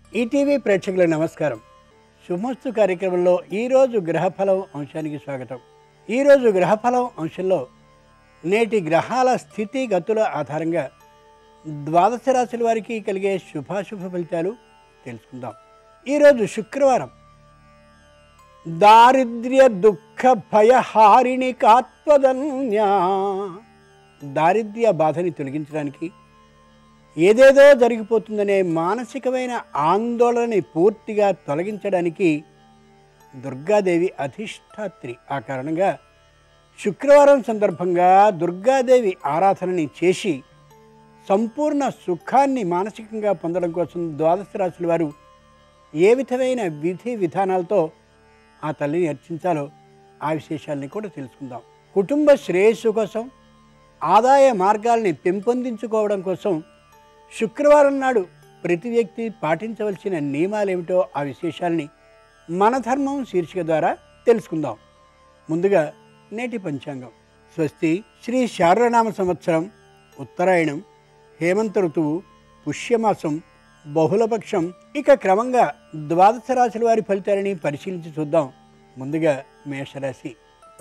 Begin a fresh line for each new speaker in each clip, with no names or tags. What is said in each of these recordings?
ETV ప్రేక్షకులకు నమస్కారం శుభమస్తు కార్యక్రమంలో ఈరోజు గ్రహఫలం అంశానికి స్వాగతం ఈరోజు గ్రహఫలం అంశంలో నేటి గ్రహాల స్థితి గతుల ఆధారంగా ద్వాదశ రాశుల వారికి కలిగే శుభాశుభ ఫలితాలు తెలుసుకుందాం ఈరోజు శుక్రవారం దారిద్ర్య దుఃఖ భయహారిణి కాత్వదన్యా దారిద్ర్య బాధని తొలగించడానికి ఏదేదో జరిగిపోతుందనే మానసికమైన ఆందోళనని పూర్తిగా తొలగించడానికి దుర్గాదేవి అధిష్టాత్రి ఆ కారణంగా శుక్రవారం సందర్భంగా దుర్గాదేవి ఆరాధనని చేసి సంపూర్ణ సుఖాన్ని మానసికంగా పొందడం కోసం ద్వాదశ రాశుల వారు ఏ విధమైన విధి విధానాలతో ఆ తల్లిని అర్చించాలో ఆ విశేషాలని కూడా తెలుసుకుందాం కుటుంబ శ్రేయస్సు కోసం ఆదాయ మార్గాల్ని పెంపొందించుకోవడం కోసం శుక్రవారం నాడు ప్రతి వ్యక్తి పాటించవలసిన నియమాలేమిటో ఆ విశేషాల్ని మన ధర్మం శీర్షిక ద్వారా తెలుసుకుందాం ముందుగా నేటి పంచాంగం స్వస్తి శ్రీ శారనామ సంవత్సరం ఉత్తరాయణం హేమంత ఋతువు పుష్యమాసం బహుళపక్షం ఇక క్రమంగా ద్వాదశ రాశుల వారి ఫలితాలని పరిశీలించి చూద్దాం ముందుగా మేషరాశి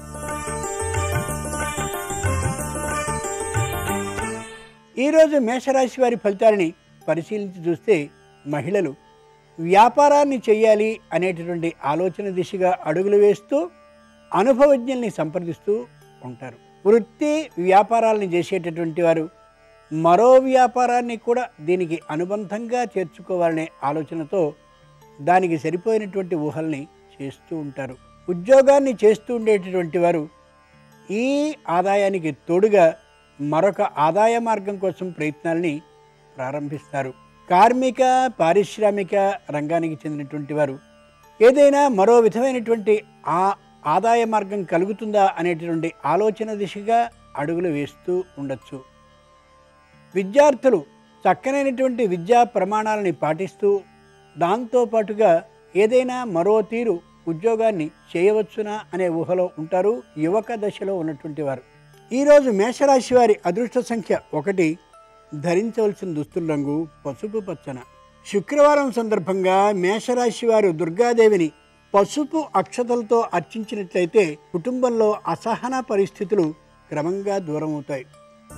ఈరోజు మేషరాశి వారి ఫలితాలని పరిశీలించి చూస్తే మహిళలు వ్యాపారాన్ని చేయాలి అనేటటువంటి ఆలోచన దిశగా అడుగులు వేస్తూ అనుభవజ్ఞల్ని సంప్రదిస్తూ ఉంటారు వృత్తి వ్యాపారాలను చేసేటటువంటి వారు మరో వ్యాపారాన్ని కూడా దీనికి అనుబంధంగా చేర్చుకోవాలనే ఆలోచనతో దానికి సరిపోయినటువంటి ఊహల్ని చేస్తూ ఉంటారు ఉద్యోగాన్ని చేస్తూ ఉండేటటువంటి వారు ఈ ఆదాయానికి తోడుగా మరొక ఆదాయ మార్గం కోసం ప్రయత్నాల్ని ప్రారంభిస్తారు కార్మిక పారిశ్రామిక రంగానికి చెందినటువంటి వారు ఏదైనా మరో విధమైనటువంటి ఆ ఆదాయ మార్గం కలుగుతుందా అనేటటువంటి ఆలోచన దిశగా అడుగులు వేస్తూ ఉండొచ్చు విద్యార్థులు చక్కనైనటువంటి విద్యా ప్రమాణాలని పాటిస్తూ దాంతోపాటుగా ఏదైనా మరో తీరు ఉద్యోగాన్ని చేయవచ్చునా అనే ఊహలో ఉంటారు యువక దశలో ఉన్నటువంటి వారు ఈరోజు మేషరాశి వారి అదృష్ట సంఖ్య ఒకటి ధరించవలసిన దుస్తుల రంగు పసుపు పచ్చన శుక్రవారం సందర్భంగా మేషరాశి వారు దుర్గాదేవిని పసుపు అక్షతలతో అర్చించినట్లయితే కుటుంబంలో అసహన పరిస్థితులు క్రమంగా దూరమవుతాయి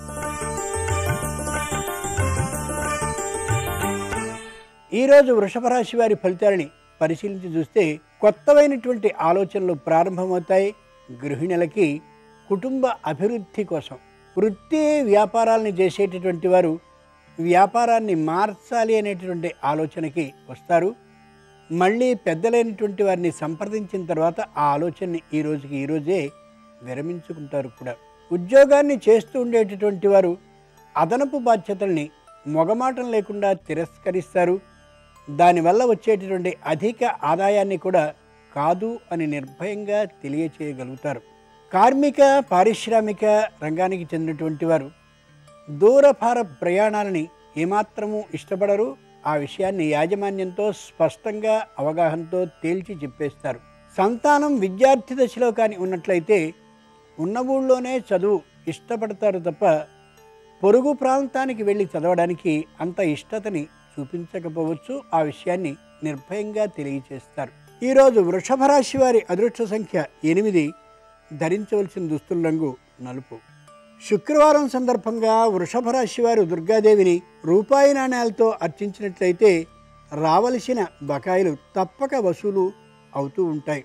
ఈరోజు వృషభ రాశి వారి ఫలితాలని పరిశీలించి చూస్తే కొత్తవైనటువంటి ఆలోచనలు ప్రారంభమవుతాయి గృహిణులకి కుటుంబ అభివృద్ధి కోసం వృత్తి వ్యాపారాలను చేసేటటువంటి వారు వ్యాపారాన్ని మార్చాలి అనేటటువంటి ఆలోచనకి వస్తారు మళ్ళీ పెద్దలైనటువంటి వారిని సంప్రదించిన తర్వాత ఆ ఆలోచనని ఈ రోజుకి ఈ రోజే విరమించుకుంటారు కూడా ఉద్యోగాన్ని చేస్తూ ఉండేటటువంటి వారు అదనపు బాధ్యతల్ని మొగమాటం లేకుండా తిరస్కరిస్తారు దానివల్ల వచ్చేటటువంటి అధిక ఆదాయాన్ని కూడా కాదు అని నిర్భయంగా తెలియచేయగలుగుతారు కార్మిక పారిశ్రామిక రంగానికి చెందినటువంటి వారు దూరభార ప్రయాణాలని ఏమాత్రము ఇష్టపడరు ఆ విషయాన్ని యాజమాన్యంతో స్పష్టంగా అవగాహనతో తేల్చి చెప్పేస్తారు సంతానం విద్యార్థి దశలో కానీ ఉన్నట్లయితే ఉన్న ఊళ్ళోనే చదువు ఇష్టపడతారు తప్ప పొరుగు ప్రాంతానికి వెళ్ళి చదవడానికి అంత ఇష్టతని చూపించకపోవచ్చు ఆ విషయాన్ని నిర్భయంగా తెలియచేస్తారు ఈరోజు వృషభ రాశి వారి అదృష్ట సంఖ్య ఎనిమిది ధరించవలసిన దుస్తుల రంగు నలుపు శుక్రవారం సందర్భంగా వృషభ రాశి వారు దుర్గాదేవిని రూపాయి నాణ్యాలతో అర్చించినట్లయితే రావలసిన బకాయిలు తప్పక వసూలు అవుతూ ఉంటాయి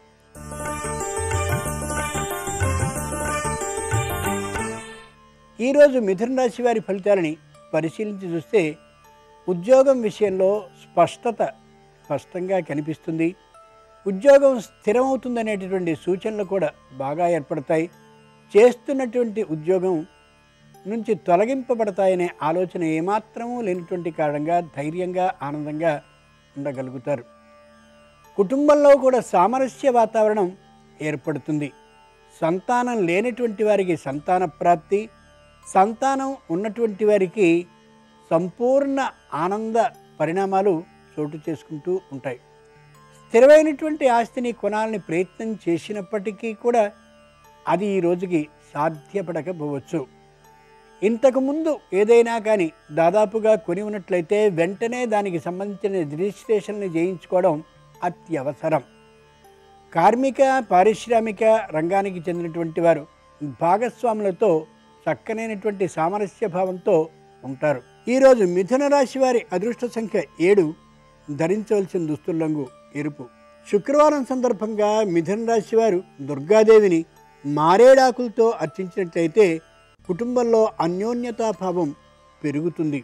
ఈరోజు మిథున రాశి వారి ఫలితాలని పరిశీలించి చూస్తే ఉద్యోగం విషయంలో స్పష్టత స్పష్టంగా కనిపిస్తుంది ఉద్యోగం స్థిరమవుతుందనేటటువంటి సూచనలు కూడా బాగా ఏర్పడతాయి చేస్తున్నటువంటి ఉద్యోగం నుంచి తొలగింపబడతాయనే ఆలోచన ఏమాత్రమూ లేనటువంటి కారణంగా ధైర్యంగా ఆనందంగా ఉండగలుగుతారు కుటుంబంలో కూడా సామరస్య వాతావరణం ఏర్పడుతుంది సంతానం లేనటువంటి వారికి సంతాన ప్రాప్తి సంతానం ఉన్నటువంటి వారికి సంపూర్ణ ఆనంద పరిణామాలు చోటు చేసుకుంటూ ఉంటాయి స్థిరమైనటువంటి ఆస్తిని కొనాలని ప్రయత్నం చేసినప్పటికీ కూడా అది ఈ రోజుకి సాధ్యపడకపోవచ్చు ఇంతకుముందు ఏదైనా కానీ దాదాపుగా కొని ఉన్నట్లయితే వెంటనే దానికి సంబంధించిన రిజిస్ట్రేషన్ని చేయించుకోవడం అత్యవసరం కార్మిక పారిశ్రామిక రంగానికి చెందినటువంటి వారు భాగస్వాములతో చక్కనైనటువంటి సామరస్య భావంతో ఉంటారు ఈరోజు మిథున రాశి వారి అదృష్ట సంఖ్య ఏడు ధరించవలసిన దుస్తుల్లంగు ఎరుపు శుక్రవారం సందర్భంగా మిథున రాశి వారు దుర్గాదేవిని మారేడాకులతో అర్చించినట్లయితే కుటుంబంలో అన్యోన్యతాభావం పెరుగుతుంది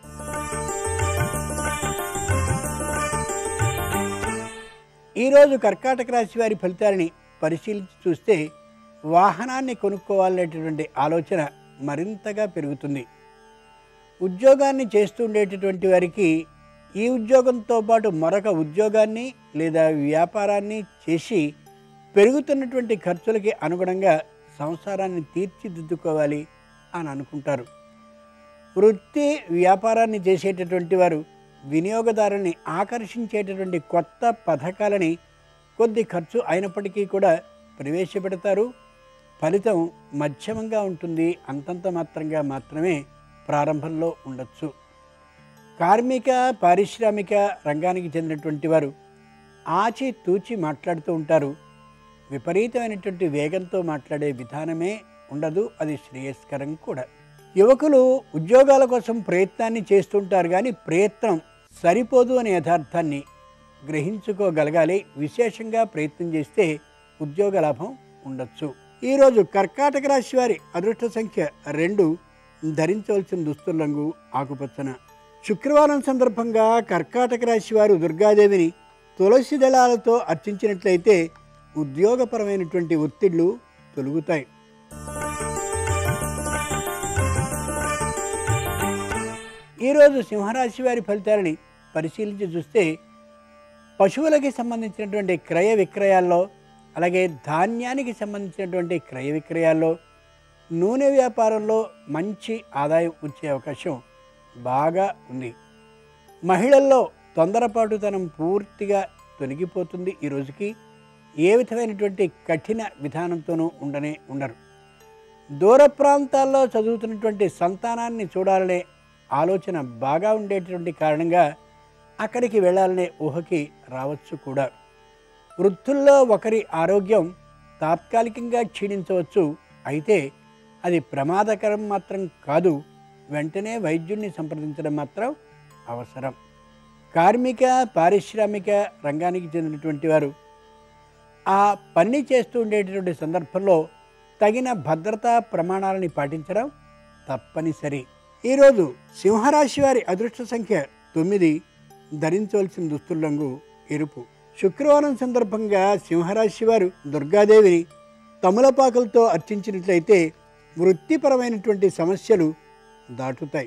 ఈరోజు కర్కాటక రాశి వారి ఫలితాలని పరిశీలించి చూస్తే వాహనాన్ని కొనుక్కోవాలనేటటువంటి ఆలోచన మరింతగా పెరుగుతుంది ఉద్యోగాన్ని చేస్తూ ఉండేటటువంటి వారికి ఈ ఉద్యోగంతో పాటు మరొక ఉద్యోగాన్ని లేదా వ్యాపారాన్ని చేసి పెరుగుతున్నటువంటి ఖర్చులకి అనుగుణంగా సంసారాన్ని తీర్చిదిద్దుకోవాలి అని అనుకుంటారు వృత్తి వ్యాపారాన్ని చేసేటటువంటి వారు వినియోగదారుల్ని ఆకర్షించేటటువంటి కొత్త పథకాలని కొద్ది ఖర్చు అయినప్పటికీ కూడా ప్రవేశపెడతారు ఫలితం మధ్యమంగా ఉంటుంది అంతంత మాత్రంగా మాత్రమే ప్రారంభంలో ఉండొచ్చు కార్మిక పారిశ్రామిక రంగానికి చెందినటువంటి వారు ఆచి తూచి మాట్లాడుతూ ఉంటారు విపరీతమైనటువంటి వేగంతో మాట్లాడే విధానమే ఉండదు అది శ్రేయస్కరం కూడా యువకులు ఉద్యోగాల కోసం ప్రయత్నాన్ని చేస్తుంటారు కానీ ప్రయత్నం సరిపోదు అనే యథార్థాన్ని గ్రహించుకోగలగాలి విశేషంగా ప్రయత్నం చేస్తే ఉద్యోగ లాభం ఉండొచ్చు ఈరోజు కర్కాటక రాశి వారి అదృష్ట సంఖ్య రెండు ధరించవలసిన దుస్తులంగు ఆకుపచ్చన శుక్రవారం సందర్భంగా కర్కాటక రాశి వారు దుర్గాదేవిని తులసి దళాలతో అర్చించినట్లయితే ఉద్యోగపరమైనటువంటి ఒత్తిళ్లు తొలుగుతాయి ఈరోజు సింహరాశి వారి ఫలితాలని పరిశీలించి చూస్తే పశువులకి సంబంధించినటువంటి క్రయ విక్రయాల్లో అలాగే ధాన్యానికి సంబంధించినటువంటి క్రయ విక్రయాల్లో నూనె వ్యాపారంలో మంచి ఆదాయం వచ్చే అవకాశం బాగా ఉంది మహిళల్లో తొందరపాటుతనం పూర్తిగా తొలగిపోతుంది ఈ రోజుకి ఏ విధమైనటువంటి కఠిన విధానంతోనూ ఉండనే ఉండరు దూర ప్రాంతాల్లో చదువుతున్నటువంటి సంతానాన్ని చూడాలనే ఆలోచన బాగా ఉండేటటువంటి కారణంగా అక్కడికి వెళ్ళాలనే ఊహకి రావచ్చు కూడా వృద్ధుల్లో ఒకరి ఆరోగ్యం తాత్కాలికంగా క్షీణించవచ్చు అయితే అది ప్రమాదకరం మాత్రం కాదు వెంటనే వైద్యుడిని సంప్రదించడం మాత్రం అవసరం కార్మిక పారిశ్రామిక రంగానికి చెందినటువంటి వారు ఆ పని చేస్తూ ఉండేటటువంటి సందర్భంలో తగిన భద్రతా ప్రమాణాలని పాటించడం తప్పనిసరి ఈరోజు సింహరాశి వారి అదృష్ట సంఖ్య తొమ్మిది ధరించవలసిన దుస్తులంగు ఎరుపు శుక్రవారం సందర్భంగా సింహరాశి వారు దుర్గాదేవిని తమలపాకులతో అర్చించినట్లయితే వృత్తిపరమైనటువంటి సమస్యలు దాటుతాయి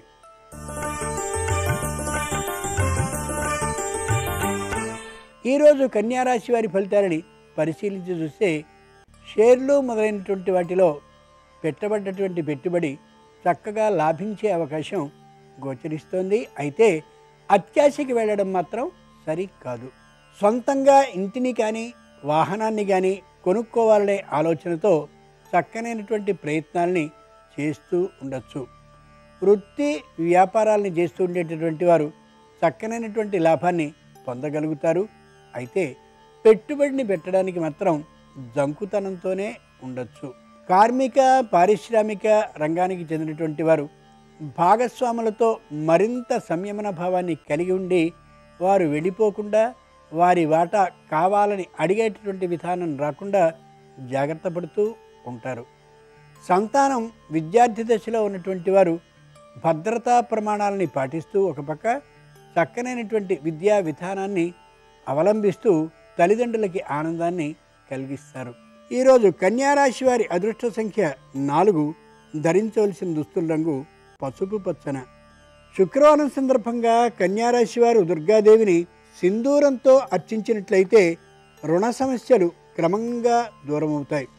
ఈరోజు కన్యారాశి వారి ఫలితాలని పరిశీలించి చూస్తే షేర్లు మొదలైనటువంటి వాటిలో పెట్టబడ్డటువంటి పెట్టుబడి చక్కగా లాభించే అవకాశం గోచరిస్తోంది అయితే అత్యాశకి వెళ్ళడం మాత్రం సరికాదు సొంతంగా ఇంటిని కానీ వాహనాన్ని కానీ కొనుక్కోవాలనే ఆలోచనతో చక్కనైనటువంటి ప్రయత్నాల్ని చేస్తూ ఉండొచ్చు వృత్తి వ్యాపారాల్ని చేస్తూ ఉండేటటువంటి వారు చక్కనైనటువంటి లాభాన్ని పొందగలుగుతారు అయితే పెట్టుబడిని పెట్టడానికి మాత్రం జంకుతనంతోనే ఉండొచ్చు కార్మిక పారిశ్రామిక రంగానికి చెందినటువంటి వారు భాగస్వాములతో మరింత సంయమన భావాన్ని కలిగి ఉండి వారు వెళ్ళిపోకుండా వారి వాటా కావాలని అడిగేటటువంటి విధానం రాకుండా జాగ్రత్త పడుతూ ఉంటారు సంతానం విద్యార్థి దశలో ఉన్నటువంటి వారు భద్రతా ప్రమాణాలని పాటిస్తూ ఒక పక్క చక్కనైనటువంటి విద్యా విధానాన్ని అవలంబిస్తూ తల్లిదండ్రులకి ఆనందాన్ని కలిగిస్తారు ఈరోజు కన్యారాశి వారి అదృష్ట సంఖ్య నాలుగు ధరించవలసిన దుస్తుల రంగు పసుపు పచ్చన శుక్రవారం సందర్భంగా కన్యారాశి వారు దుర్గాదేవిని సింధూరంతో అర్చించినట్లయితే రుణ సమస్యలు క్రమంగా దూరమవుతాయి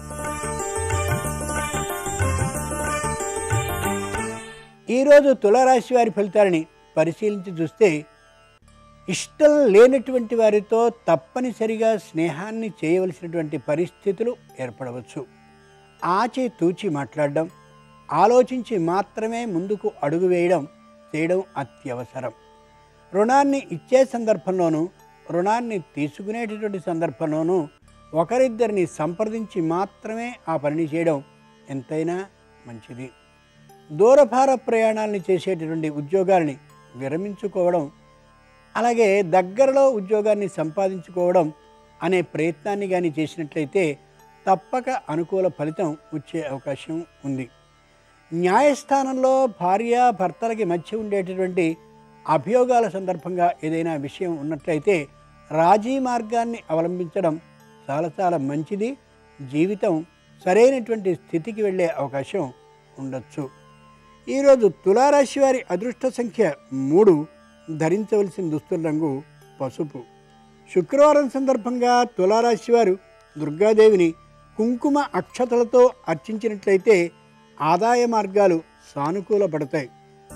ఈరోజు తులారాశి వారి ఫలితాలని పరిశీలించి చూస్తే ఇష్టం లేనటువంటి వారితో తప్పనిసరిగా స్నేహాన్ని చేయవలసినటువంటి పరిస్థితులు ఏర్పడవచ్చు ఆచి తూచి మాట్లాడడం ఆలోచించి మాత్రమే ముందుకు అడుగు వేయడం చేయడం అత్యవసరం రుణాన్ని ఇచ్చే సందర్భంలోనూ రుణాన్ని తీసుకునేటటువంటి సందర్భంలోనూ ఒకరిద్దరిని సంప్రదించి మాత్రమే ఆ పనిని చేయడం ఎంతైనా మంచిది దూరభార ప్రయాణాలని చేసేటటువంటి ఉద్యోగాల్ని విరమించుకోవడం అలాగే దగ్గరలో ఉద్యోగాన్ని సంపాదించుకోవడం అనే ప్రయత్నాన్ని కానీ చేసినట్లయితే తప్పక అనుకూల ఫలితం వచ్చే అవకాశం ఉంది న్యాయస్థానంలో భార్య భర్తలకి మధ్య ఉండేటటువంటి అభియోగాల సందర్భంగా ఏదైనా విషయం ఉన్నట్లయితే రాజీ మార్గాన్ని అవలంబించడం చాలా చాలా మంచిది జీవితం సరైనటువంటి స్థితికి వెళ్ళే అవకాశం ఉండొచ్చు ఈరోజు తులారాశి వారి అదృష్ట సంఖ్య మూడు ధరించవలసిన దుస్తుల రంగు పసుపు శుక్రవారం సందర్భంగా తులారాశి వారు దుర్గాదేవిని కుంకుమ అక్షతలతో అర్చించినట్లయితే ఆదాయ మార్గాలు సానుకూలపడతాయి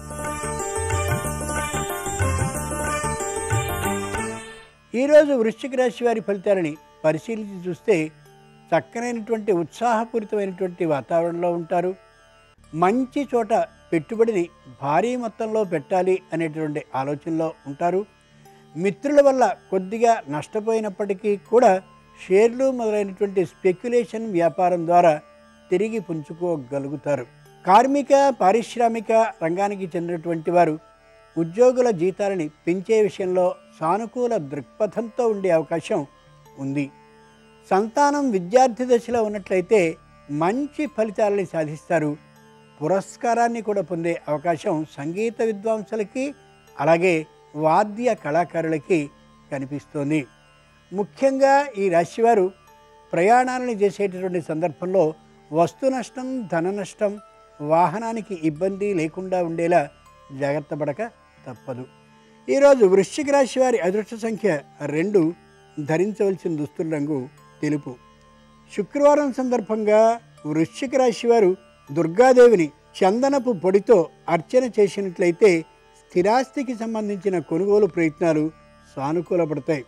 ఈరోజు వృశ్చిక రాశి వారి ఫలితాలని పరిశీలించి చూస్తే చక్కనైనటువంటి ఉత్సాహపూరితమైనటువంటి వాతావరణంలో ఉంటారు మంచి చోట పెట్టుబడిని భారీ మొత్తంలో పెట్టాలి అనేటువంటి ఆలోచనలో ఉంటారు మిత్రుల వల్ల కొద్దిగా నష్టపోయినప్పటికీ కూడా షేర్లు మొదలైనటువంటి స్పెక్యులేషన్ వ్యాపారం ద్వారా తిరిగి పుంజుకోగలుగుతారు కార్మిక పారిశ్రామిక రంగానికి చెందినటువంటి వారు ఉద్యోగుల జీతాలని పెంచే విషయంలో సానుకూల దృక్పథంతో ఉండే అవకాశం ఉంది సంతానం విద్యార్థి దశలో ఉన్నట్లయితే మంచి ఫలితాలని సాధిస్తారు పురస్కారాన్ని కూడా పొందే అవకాశం సంగీత విద్వాంసులకి అలాగే వాద్య కళాకారులకి కనిపిస్తోంది ముఖ్యంగా ఈ రాశివారు ప్రయాణాలను చేసేటటువంటి సందర్భంలో వస్తు నష్టం ధన నష్టం వాహనానికి ఇబ్బంది లేకుండా ఉండేలా జాగ్రత్త పడక తప్పదు ఈరోజు వృశ్చిక రాశి వారి అదృష్ట సంఖ్య రెండు ధరించవలసిన దుస్తుల రంగు తెలుపు శుక్రవారం సందర్భంగా వృశ్చిక రాశి వారు దుర్గాదేవిని చందనపు పొడితో అర్చన చేసినట్లయితే స్థిరాస్తికి సంబంధించిన కొనుగోలు ప్రయత్నాలు సానుకూలపడతాయి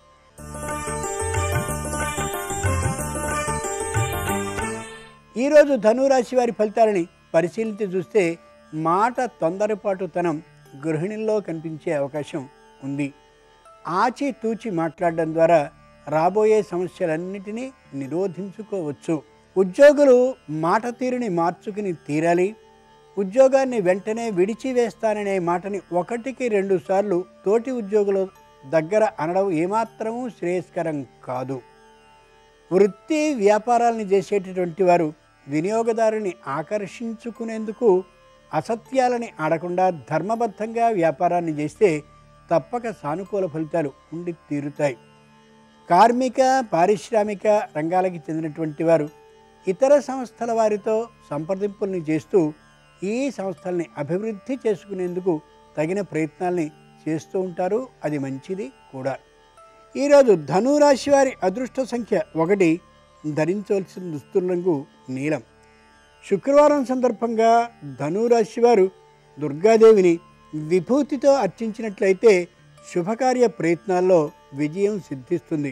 ఈరోజు ధనురాశి వారి ఫలితాలని పరిశీలించి చూస్తే మాట తొందరపాటుతనం గృహిణుల్లో కనిపించే అవకాశం ఉంది ఆచి తూచి మాట్లాడడం ద్వారా రాబోయే సమస్యలన్నిటినీ నిరోధించుకోవచ్చు ఉద్యోగులు మాట తీరుని మార్చుకుని తీరాలి ఉద్యోగాన్ని వెంటనే విడిచివేస్తాననే మాటని ఒకటికి రెండు సార్లు తోటి ఉద్యోగుల దగ్గర అనడం ఏమాత్రమూ శ్రేయస్కరం కాదు వృత్తి వ్యాపారాలను చేసేటటువంటి వారు వినియోగదారుని ఆకర్షించుకునేందుకు అసత్యాలని ఆడకుండా ధర్మబద్ధంగా వ్యాపారాన్ని చేస్తే తప్పక సానుకూల ఫలితాలు ఉండి తీరుతాయి కార్మిక పారిశ్రామిక రంగాలకి చెందినటువంటి వారు ఇతర సంస్థల వారితో సంప్రదింపుల్ని చేస్తూ ఈ సంస్థల్ని అభివృద్ధి చేసుకునేందుకు తగిన ప్రయత్నాల్ని చేస్తూ ఉంటారు అది మంచిది కూడా ఈరోజు ధనురాశి వారి అదృష్ట సంఖ్య ఒకటి ధరించవలసిన దుస్తుల రంగు నీలం శుక్రవారం సందర్భంగా ధనురాశి వారు దుర్గాదేవిని విభూతితో అర్చించినట్లయితే శుభకార్య ప్రయత్నాల్లో విజయం సిద్ధిస్తుంది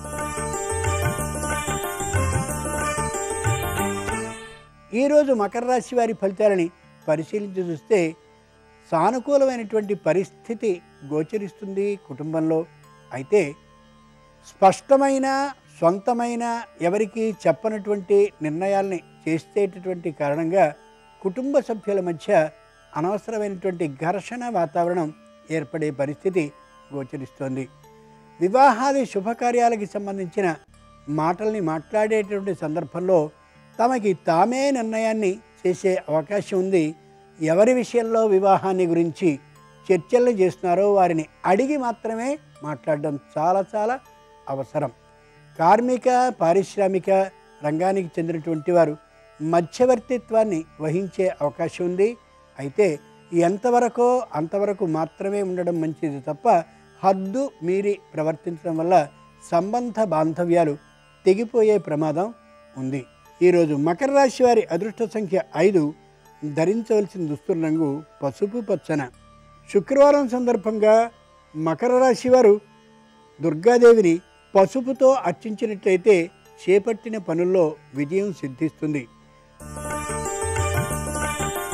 ఈరోజు మకర రాశి వారి ఫలితాలని పరిశీలించి చూస్తే సానుకూలమైనటువంటి పరిస్థితి గోచరిస్తుంది కుటుంబంలో అయితే స్పష్టమైన సొంతమైన ఎవరికి చెప్పనటువంటి నిర్ణయాల్ని చేసేటటువంటి కారణంగా కుటుంబ సభ్యుల మధ్య అనవసరమైనటువంటి ఘర్షణ వాతావరణం ఏర్పడే పరిస్థితి గోచరిస్తోంది వివాహాది శుభకార్యాలకి సంబంధించిన మాటల్ని మాట్లాడేటువంటి సందర్భంలో తమకి తామే నిర్ణయాన్ని చేసే అవకాశం ఉంది ఎవరి విషయంలో వివాహాన్ని గురించి చర్చలు చేస్తున్నారో వారిని అడిగి మాత్రమే మాట్లాడడం చాలా చాలా అవసరం కార్మిక పారిశ్రామిక రంగానికి చెందినటువంటి వారు మధ్యవర్తిత్వాన్ని వహించే అవకాశం ఉంది అయితే ఎంతవరకో అంతవరకు మాత్రమే ఉండడం మంచిది తప్ప హద్దు మీరి ప్రవర్తించడం వల్ల సంబంధ బాంధవ్యాలు తెగిపోయే ప్రమాదం ఉంది ఈరోజు మకర రాశి వారి అదృష్ట సంఖ్య ఐదు ధరించవలసిన దుస్తుల రంగు పసుపు పచ్చన శుక్రవారం సందర్భంగా మకర రాశి వారు దుర్గాదేవిని పసుపుతో అర్చించినట్లయితే చేపట్టిన పనుల్లో విజయం సిద్ధిస్తుంది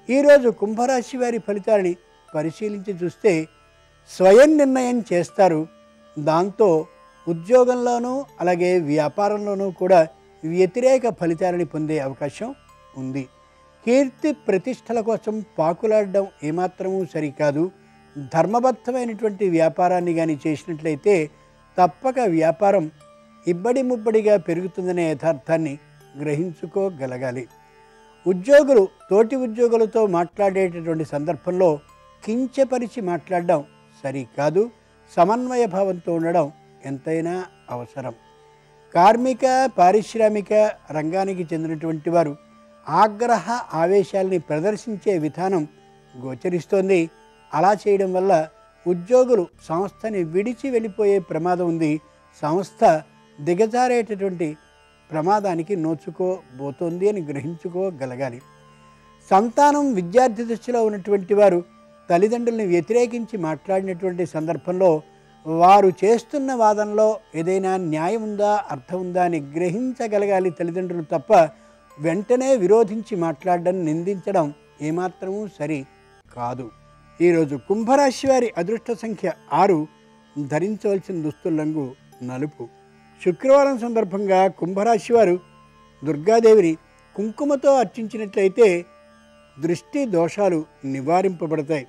ఈరోజు కుంభరాశి వారి ఫలితాలని పరిశీలించి చూస్తే స్వయం నిర్ణయం చేస్తారు దాంతో ఉద్యోగంలోనూ అలాగే వ్యాపారంలోనూ కూడా వ్యతిరేక ఫలితాలని పొందే అవకాశం ఉంది కీర్తి ప్రతిష్టల కోసం పాకులాడడం ఏమాత్రమూ సరికాదు ధర్మబద్ధమైనటువంటి వ్యాపారాన్ని కానీ చేసినట్లయితే తప్పక వ్యాపారం ఇబ్బడి ముబ్బడిగా పెరుగుతుందనే యథార్థాన్ని గ్రహించుకోగలగాలి ఉద్యోగులు తోటి ఉద్యోగులతో మాట్లాడేటటువంటి సందర్భంలో కించపరిచి మాట్లాడడం సరికాదు సమన్వయ భావంతో ఉండడం ఎంతైనా అవసరం కార్మిక పారిశ్రామిక రంగానికి చెందినటువంటి వారు ఆగ్రహ ఆవేశాల్ని ప్రదర్శించే విధానం గోచరిస్తోంది అలా చేయడం వల్ల ఉద్యోగులు సంస్థని విడిచి వెళ్ళిపోయే ప్రమాదం ఉంది సంస్థ దిగజారేటటువంటి ప్రమాదానికి నోచుకోబోతోంది అని గ్రహించుకోగలగాలి సంతానం విద్యార్థి దశలో ఉన్నటువంటి వారు తల్లిదండ్రుల్ని వ్యతిరేకించి మాట్లాడినటువంటి సందర్భంలో వారు చేస్తున్న వాదనలో ఏదైనా న్యాయం ఉందా అర్థం ఉందా అని గ్రహించగలగాలి తల్లిదండ్రులు తప్ప వెంటనే విరోధించి మాట్లాడడం నిందించడం ఏమాత్రమూ సరి కాదు ఈరోజు కుంభరాశి వారి అదృష్ట సంఖ్య ఆరు ధరించవలసిన దుస్తుల రంగు నలుపు శుక్రవారం సందర్భంగా కుంభరాశి వారు దుర్గాదేవిని కుంకుమతో అర్చించినట్లయితే దృష్టి దోషాలు నివారింపబడతాయి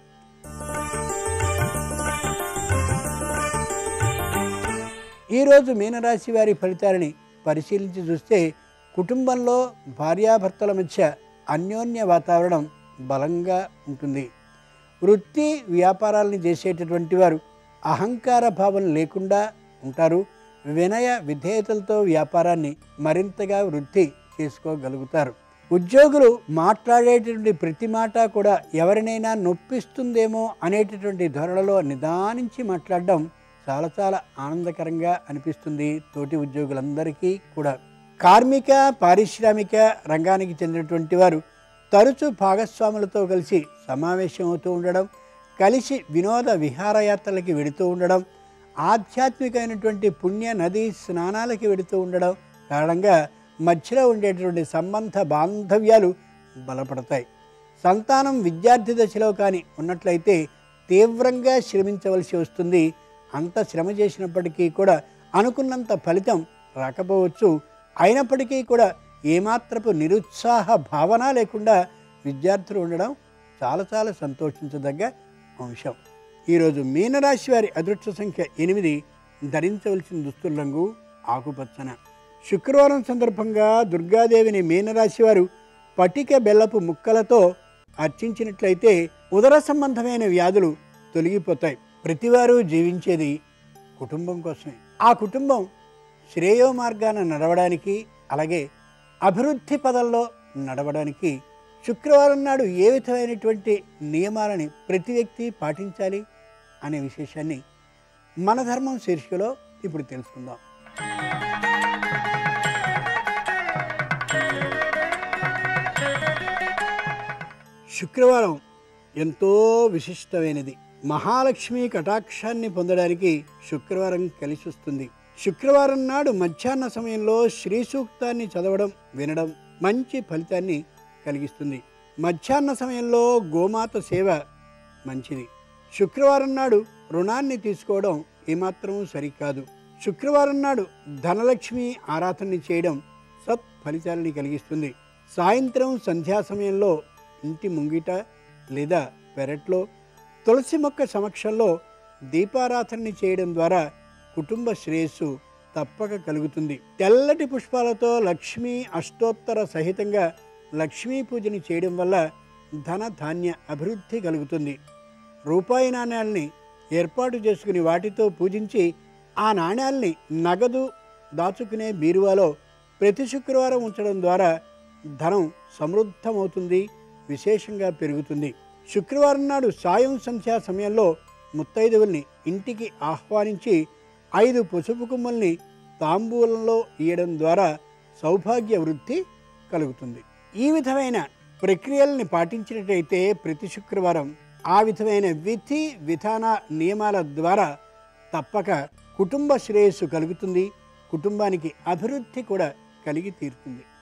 ఈరోజు మీనరాశి వారి ఫలితాలని పరిశీలించి చూస్తే కుటుంబంలో భార్యాభర్తల మధ్య అన్యోన్య వాతావరణం బలంగా ఉంటుంది వృత్తి వ్యాపారాలను చేసేటటువంటి వారు అహంకార భావం లేకుండా ఉంటారు వినయ విధేయతలతో వ్యాపారాన్ని మరింతగా వృద్ధి చేసుకోగలుగుతారు ఉద్యోగులు మాట్లాడేటటువంటి ప్రతి మాట కూడా ఎవరినైనా నొప్పిస్తుందేమో అనేటటువంటి ధోరణిలో నిదానించి మాట్లాడడం చాలా చాలా ఆనందకరంగా అనిపిస్తుంది తోటి ఉద్యోగులందరికీ కూడా కార్మిక పారిశ్రామిక రంగానికి చెందినటువంటి వారు తరచూ భాగస్వాములతో కలిసి సమావేశం అవుతూ ఉండడం కలిసి వినోద విహారయాత్రలకి వెడుతూ ఉండడం ఆధ్యాత్మికమైనటువంటి పుణ్య నదీ స్నానాలకి వెడుతూ ఉండడం కారణంగా మధ్యలో ఉండేటువంటి సంబంధ బాంధవ్యాలు బలపడతాయి సంతానం విద్యార్థి దశలో కానీ ఉన్నట్లయితే తీవ్రంగా శ్రమించవలసి వస్తుంది అంత శ్రమ చేసినప్పటికీ కూడా అనుకున్నంత ఫలితం రాకపోవచ్చు అయినప్పటికీ కూడా ఏమాత్రపు నిరుత్సాహ భావన లేకుండా విద్యార్థులు ఉండడం చాలా చాలా సంతోషించదగ్గ అంశం ఈరోజు మీనరాశి వారి అదృష్ట సంఖ్య ఎనిమిది ధరించవలసిన దుస్తుల రంగు ఆకుపచ్చన శుక్రవారం సందర్భంగా దుర్గాదేవిని మీనరాశి వారు పటిక బెల్లపు ముక్కలతో అర్చించినట్లయితే ఉదర సంబంధమైన వ్యాధులు తొలగిపోతాయి ప్రతివారు జీవించేది కుటుంబం కోసమే ఆ కుటుంబం శ్రేయో మార్గాన నడవడానికి అలాగే అభివృద్ధి పదంలో నడవడానికి శుక్రవారం నాడు ఏ విధమైనటువంటి నియమాలని ప్రతి వ్యక్తి పాటించాలి అనే విశేషాన్ని మన ధర్మం శీర్షికలో ఇప్పుడు తెలుసుకుందాం శుక్రవారం ఎంతో విశిష్టమైనది మహాలక్ష్మి కటాక్షాన్ని పొందడానికి శుక్రవారం కలిసి వస్తుంది శుక్రవారం నాడు మధ్యాహ్న సమయంలో శ్రీ సూక్తాన్ని చదవడం వినడం మంచి ఫలితాన్ని కలిగిస్తుంది మధ్యాహ్న సమయంలో గోమాత సేవ మంచిది శుక్రవారం నాడు రుణాన్ని తీసుకోవడం ఏమాత్రం సరికాదు శుక్రవారం నాడు ధనలక్ష్మి ఆరాధన చేయడం సత్ ఫలితాలని కలిగిస్తుంది సాయంత్రం సంధ్యా సమయంలో ఇంటి ముంగిట లేదా పెరట్లో తులసి మొక్క సమక్షంలో దీపారాధనని చేయడం ద్వారా కుటుంబ శ్రేయస్సు తప్పక కలుగుతుంది తెల్లటి పుష్పాలతో లక్ష్మీ అష్టోత్తర సహితంగా లక్ష్మీ పూజని చేయడం వల్ల ధన ధాన్య అభివృద్ధి కలుగుతుంది రూపాయి నాణ్యాల్ని ఏర్పాటు చేసుకుని వాటితో పూజించి ఆ నాణ్యాల్ని నగదు దాచుకునే బీరువాలో ప్రతి శుక్రవారం ఉంచడం ద్వారా ధనం సమృద్ధమవుతుంది విశేషంగా పెరుగుతుంది శుక్రవారం నాడు సాయం సంధ్యా సమయంలో ముత్తైదువుల్ని ఇంటికి ఆహ్వానించి ఐదు పసుపు కొమ్మల్ని తాంబూలంలో ఇయ్యడం ద్వారా సౌభాగ్య వృద్ధి కలుగుతుంది ఈ విధమైన ప్రక్రియల్ని పాటించినట్టయితే ప్రతి శుక్రవారం ఆ విధమైన విధి విధాన నియమాల ద్వారా తప్పక కుటుంబ శ్రేయస్సు కలుగుతుంది కుటుంబానికి అభివృద్ధి కూడా కలిగి తీరుతుంది